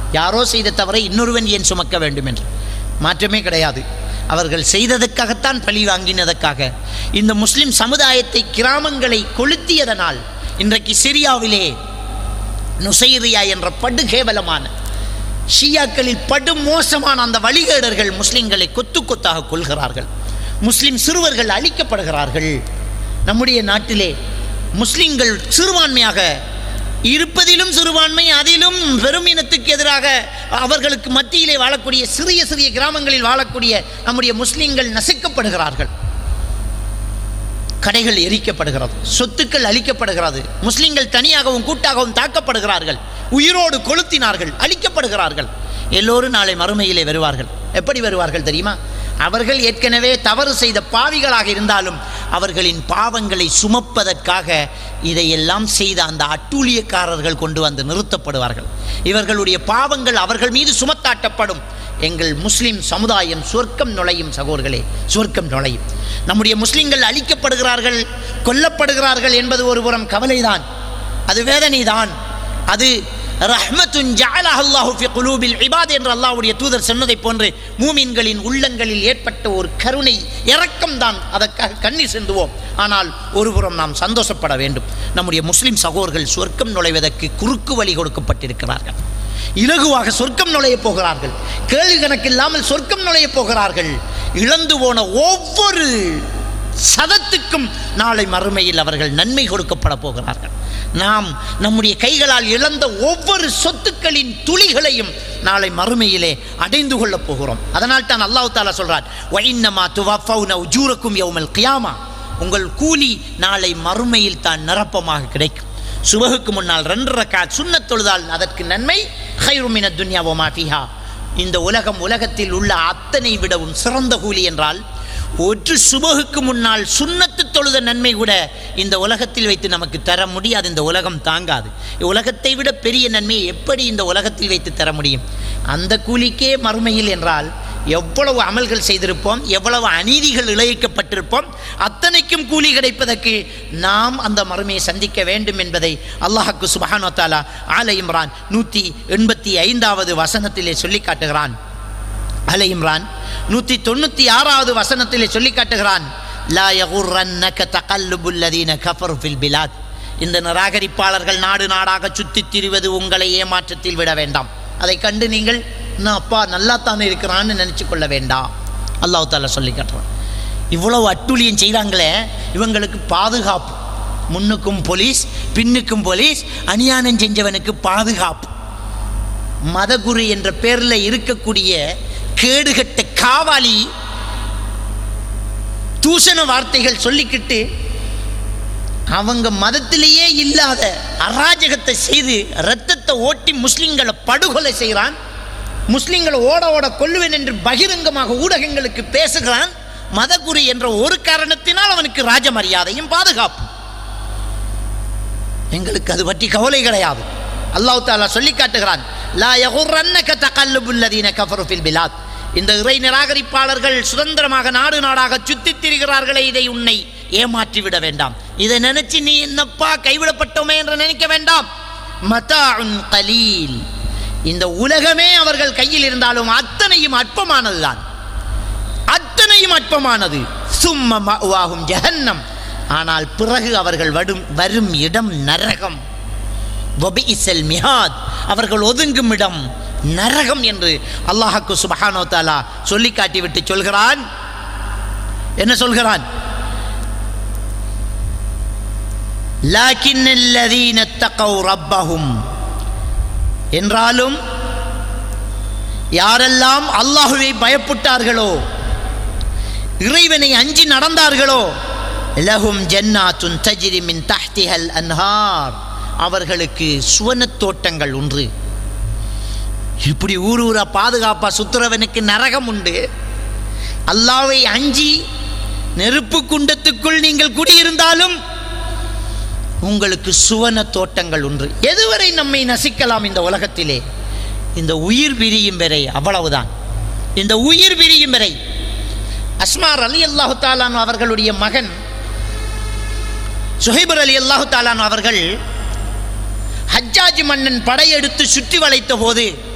யாரோ செய்த தவறை இன்னொருவன் ஏன் சுமக்க வேண்டும் என்று மாற்றமே கிடையாது அவர்கள் செய்ததற்காகத்தான் பழி வாங்கினதற்காக இந்த முஸ்லிம் சமுதாயத்தை கிராமங்களை கொளுத்தியதனால் இன்றைக்கு சிரியாவிலே நுசைரியா என்ற படுகேவலமான ஷியாக்களில் படு மோசமான அந்த வழிகேடர்கள் முஸ்லிம்களை கொத்து கொத்தாக கொள்கிறார்கள் முஸ்லிம் சிறுவர்கள் அழிக்கப்படுகிறார்கள் நம்முடைய நாட்டிலே முஸ்லிம்கள் சிறுபான்மையாக இருப்பதிலும் சிறுபான்மை அதிலும் பெரும் இனத்துக்கு எதிராக அவர்களுக்கு மத்தியிலே வாழக்கூடிய சிறிய சிறிய கிராமங்களில் வாழக்கூடிய நம்முடைய முஸ்லிம்கள் நசுக்கப்படுகிறார்கள் கடைகள் எரிக்கப்படுகிறது சொத்துக்கள் அழிக்கப்படுகிறது முஸ்லிம்கள் தனியாகவும் கூட்டாகவும் தாக்கப்படுகிறார்கள் உயிரோடு கொளுத்தினார்கள் அழிக்கப்படுகிறார்கள் எல்லோரும் நாளை மறுமையிலே வருவார்கள் எப்படி வருவார்கள் தெரியுமா அவர்கள் ஏற்கனவே தவறு செய்த பாவிகளாக இருந்தாலும் அவர்களின் பாவங்களை சுமப்பதற்காக இதையெல்லாம் செய்த அந்த அட்டூழியக்காரர்கள் கொண்டு வந்து நிறுத்தப்படுவார்கள் இவர்களுடைய பாவங்கள் அவர்கள் மீது சுமத்தாட்டப்படும் எங்கள் முஸ்லிம் சமுதாயம் சொர்க்கம் நுழையும் சகோதர்களே சொர்க்கம் நுழையும் நம்முடைய முஸ்லிம்கள் அழிக்கப்படுகிறார்கள் கொல்லப்படுகிறார்கள் என்பது ஒருபுறம் கவலைதான் அது வேதனைதான் அது ரஹ்மத்துன் ஜஅலஹு அல்லாஹு ஃபி குலூபில் இபாத் என்று அல்லாஹ்வுடைய தூதர் சொன்னதைப் போன்று மூமின்களின் உள்ளங்களில் ஏற்பட்ட ஒரு கருணை இரக்கம் தான் அதற்காக கண்ணீர் சிந்துவோம் ஆனால் ஒருபுறம் நாம் சந்தோஷப்பட வேண்டும் நம்முடைய முஸ்லிம் சகோதரர்கள் சொர்க்கம் நுழைவதற்கு குறுக்கு வழி கொடுக்கப்பட்டிருக்கிறார்கள் இலகுவாக சொர்க்கம் நுழைய போகிறார்கள் கேள்வி கணக்கில்லாமல் சொர்க்கம் நுழைய போகிறார்கள் இழந்து போன ஒவ்வொரு சதத்துக்கும் நாளை மறுமையில் அவர்கள் நன்மை கொடுக்கப்பட போகிறார்கள் நாம் நம்முடைய கைகளால் இழந்த ஒவ்வொரு சொத்துக்களின் துளிகளையும் நாளை மறுமையிலே அடைந்து கொள்ளப் போகிறோம் அதனால் தான் அல்லாஹ் தாலா சொல்றார் வைன்னமா துவஃபௌன உஜூரக்கும் யௌமல் கியாமா உங்கள் கூலி நாளை மறுமையில் தான் நிரப்பமாக கிடைக்கும் சுபகுக்கு முன்னால் ரெண்டு ரக்காத் சுன்னத் தொழுதால் அதற்கு நன்மை ஹைருமின துன்யா ஒமா ஃபிஹா இந்த உலகம் உலகத்தில் உள்ள அத்தனை விடவும் சிறந்த கூலி என்றால் ஒரு சுபகுக்கு முன்னால் சுண்ணத்து தொழுத நன்மை கூட இந்த உலகத்தில் வைத்து நமக்கு தர முடியாது இந்த உலகம் தாங்காது உலகத்தை விட பெரிய நன்மையை எப்படி இந்த உலகத்தில் வைத்து தர முடியும் அந்த கூலிக்கே மறுமையில் என்றால் எவ்வளவு அமல்கள் செய்திருப்போம் எவ்வளவு அநீதிகள் இழைக்கப்பட்டிருப்போம் அத்தனைக்கும் கூலி கிடைப்பதற்கு நாம் அந்த மறுமையை சந்திக்க வேண்டும் என்பதை அல்லாஹுக்கு சுபஹானோ தாலா ஆல இம்ரான் நூற்றி எண்பத்தி ஐந்தாவது வசனத்திலே சொல்லி காட்டுகிறான் அல இம்ரான் நூற்றி தொண்ணூற்றி ஆறாவது வசனத்திலே சொல்லி காட்டுகிறான் லா யகுர்ரன்னக தகல்லுபுல்லதீன கஃபரு ஃபில் பிலாத் இந்த நிராகரிப்பாளர்கள் நாடு நாடாக சுற்றித் திரிவது உங்களை ஏமாற்றத்தில் விட வேண்டாம் அதை கண்டு நீங்கள் இன்னும் அப்பா நல்லா தானே இருக்கிறான்னு நினச்சி கொள்ள வேண்டாம் அல்லாஹ் தாலா சொல்லி காட்டுறான் இவ்வளவு அட்டூழியம் செய்கிறாங்களே இவங்களுக்கு பாதுகாப்பு முன்னுக்கும் போலீஸ் பின்னுக்கும் போலீஸ் அநியாயம் செஞ்சவனுக்கு பாதுகாப்பு மதகுரு என்ற பேரில் இருக்கக்கூடிய கேடுகட்ட காவாலி தூஷண வார்த்தைகள் சொல்லிக்கிட்டு அவங்க மதத்திலேயே இல்லாத அராஜகத்தை செய்து ரத்தத்தை ஓட்டி முஸ்லிம்களை படுகொலை செய்கிறான் முஸ்லிம்களை ஓட ஓட கொல்லுவேன் என்று பகிரங்கமாக ஊடகங்களுக்கு பேசுகிறான் மதகுரு என்ற ஒரு காரணத்தினால் அவனுக்கு ராஜ மரியாதையும் பாதுகாப்பு எங்களுக்கு அது பற்றி கவலை கிடையாது அல்லாஹ் தாலா சொல்லி காட்டுகிறான் லா யகுர்ரன்னக தகல்லுபுல்லதீன கஃபரு ஃபில் பிலாத் இந்த இறை நிராகரிப்பாளர்கள் சுதந்திரமாக நாடு நாடாக சுத்தித் திரிகிறார்களே இதை உன்னை ஏமாற்றி விட வேண்டாம் இதை நினைச்சு நீ என்னப்பா கைவிடப்பட்டோமே என்று நினைக்க வேண்டாம் மதாஉன் கலீல் இந்த உலகமே அவர்கள் கையில் இருந்தாலும் அத்தனையும் அற்பமானதுதான் அத்தனையும் அற்பமானது சும்ம மஅவாஹும் ஜஹன்னம் ஆனால் பிறகு அவர்கள் வரும் வரும் இடம் நரகம் வபிஇசல் மிஹாத் அவர்கள் ஒதுங்கும் இடம் நரகம் என்று அல்லாஹாக்கு சுபஹானோ தாலா சொல்லி காட்டிவிட்டு சொல்கிறான் என்ன சொல்கிறான் லாக்கின் அல்லதீன தகவ் ரப்பஹும் என்றாலும் யாரெல்லாம் அல்லாஹுவை பயப்பட்டார்களோ இறைவனை அஞ்சி நடந்தார்களோ லஹும் ஜன்னாத்துன் தஜ்ரி மின் தஹ்திஹல் அன்ஹார் அவர்களுக்கு சுவனத் தோட்டங்கள் ஒன்று இப்படி ஊர் ஊரா பாதுகாப்பா சுத்துறவனுக்கு நரகம் உண்டு அல்லாவை அஞ்சி நெருப்பு குண்டத்துக்குள் நீங்கள் குடியிருந்தாலும் உங்களுக்கு சுவன தோட்டங்கள் ஒன்று எதுவரை நம்மை நசிக்கலாம் இந்த உலகத்திலே இந்த உயிர் பிரியும் வரை அவ்வளவுதான் இந்த உயிர் பிரியும் வரை அஸ்மார் அலி அல்லாஹு தாலான் அவர்களுடைய மகன் சுஹைபர் அலி அல்லாஹு தாலான் அவர்கள் ஹஜ்ஜாஜ் மன்னன் படையெடுத்து சுற்றி வளைத்த போது